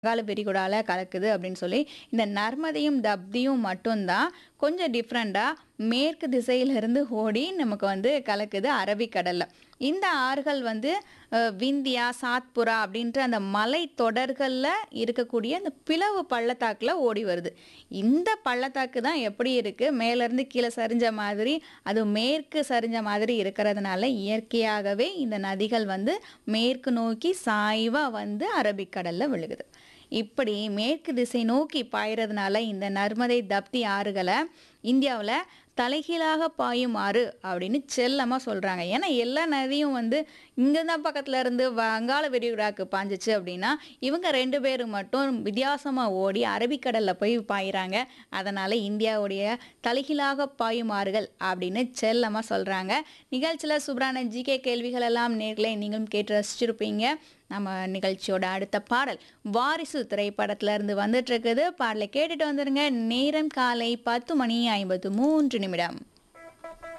வங்காள விரிகுடால கலக்குது அப்படின்னு சொல்லி இந்த நர்மதையும் தப்தியும் மட்டும்தான் கொஞ்சம் டிஃப்ரெண்ட்டாக மேற்கு திசையிலிருந்து ஓடி நமக்கு வந்து கலக்குது அரபிக்கடல்ல இந்த ஆறுகள் வந்து அஹ், விந்தியா சாத்புரா அப்படின்ற அந்த மலை தொடர்களில் இருக்கக்கூடிய அந்த பிளவு பள்ளத்தாக்கில் ஓடி வருது இந்த பள்ளத்தாக்கு தான் எப்படி இருக்குது மேலேருந்து கீழே சரிஞ்ச மாதிரி அது மேற்கு சரிஞ்ச மாதிரி இருக்கிறதுனால இயற்கையாகவே இந்த நதிகள் வந்து மேற்கு நோக்கி சாய்வாக வந்து அரபிக்கடலில் விழுகுது இப்படி மேற்கு திசை நோக்கி பாயறதுனால இந்த நர்மதை தப்தி ஆறுகளை இந்தியாவில் தலைகீழாக பாயும் ஆறு அப்படின்னு செல்லமாக சொல்கிறாங்க ஏன்னா எல்லா நதியும் வந்து இங்கே தான் பக்கத்தில் இருந்து வங்காள விரிகுடாக்கு பாஞ்சிச்சு அப்படின்னா இவங்க ரெண்டு பேரும் மட்டும் வித்தியாசமாக ஓடி அரபிக்கடலில் போய் பாயிறாங்க அதனால் இந்தியாவுடைய தலைகீழாக பாயும் ஆறுகள் அப்படின்னு செல்லமாக சொல்கிறாங்க நிகழ்ச்சியில் சூப்பரான ஜிகே கேள்விகள் எல்லாம் நேர்களை நீங்களும் கேட்டு ரசிச்சிருப்பீங்க நம்ம நிகழ்ச்சியோட அடுத்த பாடல் வாரிசு திரைப்படத்துல இருந்து வந்துட்டு இருக்குது பாடலை கேட்டுட்டு வந்துருங்க நேரம் காலை பத்து மணி ஐம்பத்து மூன்று நிமிடம்